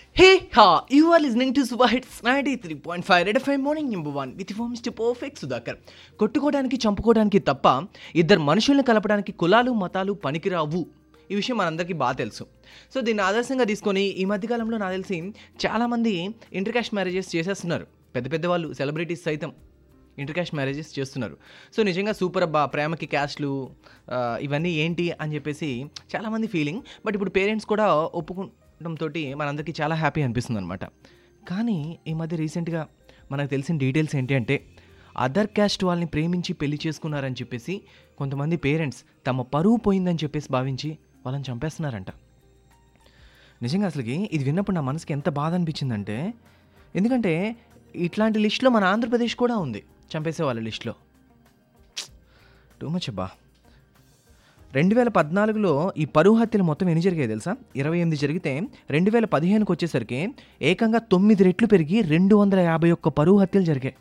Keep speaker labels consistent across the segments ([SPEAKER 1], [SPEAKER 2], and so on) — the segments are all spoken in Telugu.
[SPEAKER 1] Hey ha, you are listening to Super Hits 93.5 Red FM Morning Number 1 with your Mr. Perfect Sudhakar. కొట్టుకోవడానికి చంపుకోవడానికి తప్ప ఇద్దరు మనుషుల్ని కలపడానికి కులాలు మతాలు పనికిరావు ఈ విషయం మనందరికీ బాగా తెలుసు సో దీన్ని ఆదర్శంగా తీసుకొని ఈ మధ్యకాలంలో నాకు తెలిసి చాలామంది ఇంటర్ కాస్ట్ మ్యారేజెస్ చేసేస్తున్నారు పెద్ద పెద్ద వాళ్ళు సెలబ్రిటీస్ సైతం ఇంటర్ కాస్ట్ మ్యారేజెస్ చేస్తున్నారు సో నిజంగా సూపర్ అబ్బా ప్రేమకి క్యాస్ట్లు ఆ, ఇవన్నీ ఏంటి అని చెప్పేసి చాలామంది ఫీలింగ్ బట్ ఇప్పుడు పేరెంట్స్ కూడా ఒప్పుకోవడంతో మనందరికీ చాలా హ్యాపీ అనిపిస్తుంది అనమాట కానీ ఈ మధ్య రీసెంట్గా మనకు తెలిసిన డీటెయిల్స్ ఏంటి అంటే అదర్ క్యాస్ట్ వాళ్ళని ప్రేమించి పెళ్లి చేసుకున్నారని చెప్పేసి కొంతమంది పేరెంట్స్ తమ పరువు పోయిందని చెప్పేసి భావించి వాళ్ళని చంపేస్తున్నారంట నిజంగా అసలుకి ఇది విన్నప్పుడు నా మనసుకి ఎంత బాధ అనిపించిందంటే ఎందుకంటే ఇట్లాంటి లిస్ట్లో మన ఆంధ్రప్రదేశ్ కూడా ఉంది చంపేసే వాళ్ళ లిస్ట్లో టూ మచ్ అబ్బా రెండు వేల పద్నాలుగులో ఈ పరువు హత్యలు మొత్తం ఎన్ని జరిగాయి తెలుసా ఇరవై ఎనిమిది జరిగితే రెండు వేల పదిహేనుకి వచ్చేసరికి ఏకంగా తొమ్మిది రెట్లు పెరిగి రెండు వందల యాభై ఒక్క పరువు హత్యలు జరిగాయి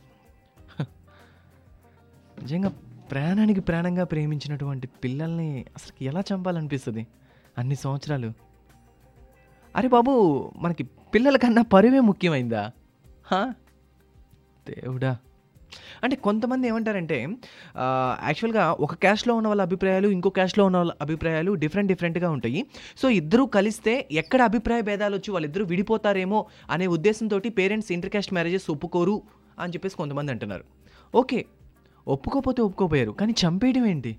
[SPEAKER 1] నిజంగా ప్రాణానికి ప్రాణంగా ప్రేమించినటువంటి పిల్లల్ని అసలు ఎలా చంపాలనిపిస్తుంది అన్ని సంవత్సరాలు అరే బాబు మనకి పిల్లల కన్నా పరువే ముఖ్యమైందా హా? దేవుడా అంటే కొంతమంది ఏమంటారంటే ఆ, యాక్చువల్గా ఒక క్యాస్ట్లో ఉన్న వాళ్ళ అభిప్రాయాలు ఇంకో క్యాస్ట్లో ఉన్న వాళ్ళ అభిప్రాయాలు డిఫరెంట్ డిఫరెంట్గా ఉంటాయి సో ఇద్దరూ కలిస్తే ఎక్కడ అభిప్రాయ భేదాలు వచ్చి వాళ్ళిద్దరూ విడిపోతారేమో అనే ఉద్దేశంతో పేరెంట్స్ ఇంటర్ క్యాస్ట్ మ్యారేజెస్ ఒప్పుకోరు అని చెప్పేసి కొంతమంది అంటున్నారు ఓకే ఒప్పుకోపోతే ఒప్పుకోపోయారు కానీ చంపేయడం ఏంటి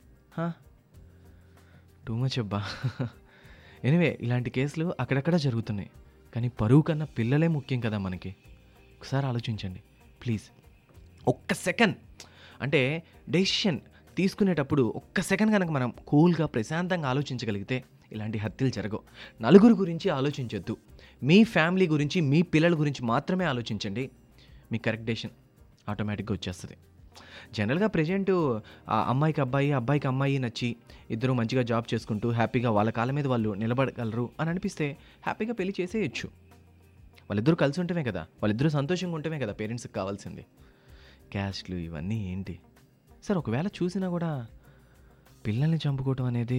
[SPEAKER 1] టూ మచ్ అబ్బా ఎనివే ఇలాంటి కేసులు అక్కడక్కడ జరుగుతున్నాయి కానీ పరువు కన్నా పిల్లలే ముఖ్యం కదా మనకి ఒకసారి ఆలోచించండి ప్లీజ్ ఒక్క సెకండ్ అంటే డెసిషన్ తీసుకునేటప్పుడు ఒక్క సెకండ్ కనుక మనం కూల్గా ప్రశాంతంగా ఆలోచించగలిగితే ఇలాంటి హత్యలు జరగవు నలుగురు గురించి ఆలోచించొద్దు మీ ఫ్యామిలీ గురించి మీ పిల్లల గురించి మాత్రమే ఆలోచించండి మీ కరెక్ట్ డెసిషన్ ఆటోమేటిక్గా వచ్చేస్తుంది జనరల్గా ప్రజెంట్ అమ్మాయికి అబ్బాయి అబ్బాయికి అమ్మాయి నచ్చి ఇద్దరు మంచిగా జాబ్ చేసుకుంటూ హ్యాపీగా వాళ్ళ కాళ్ళ మీద వాళ్ళు నిలబడగలరు అని అనిపిస్తే హ్యాపీగా పెళ్లి చేసేయచ్చు వాళ్ళిద్దరూ కలిసి ఉంటమే కదా వాళ్ళిద్దరూ సంతోషంగా ఉంటమే కదా పేరెంట్స్కి కావాల్సింది క్యాస్ట్లు ఇవన్నీ ఏంటి సార్ ఒకవేళ చూసినా కూడా పిల్లల్ని చంపుకోవటం అనేది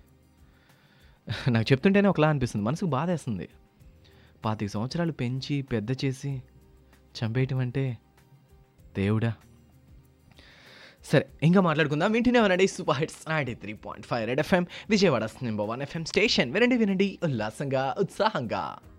[SPEAKER 1] నాకు చెప్తుంటేనే ఒకలా అనిపిస్తుంది మనసుకు బాధేస్తుంది పాతిక సంవత్సరాలు పెంచి పెద్ద చేసి చంపేయటం అంటే దేవుడా సరే ఇంకా మాట్లాడుకుందాం వింటూనే వినండి super hits ninety three point five Red FM Vijayawada number one FM station వినండి వినండి ఉల్లాసంగా ఉత్సాహంగా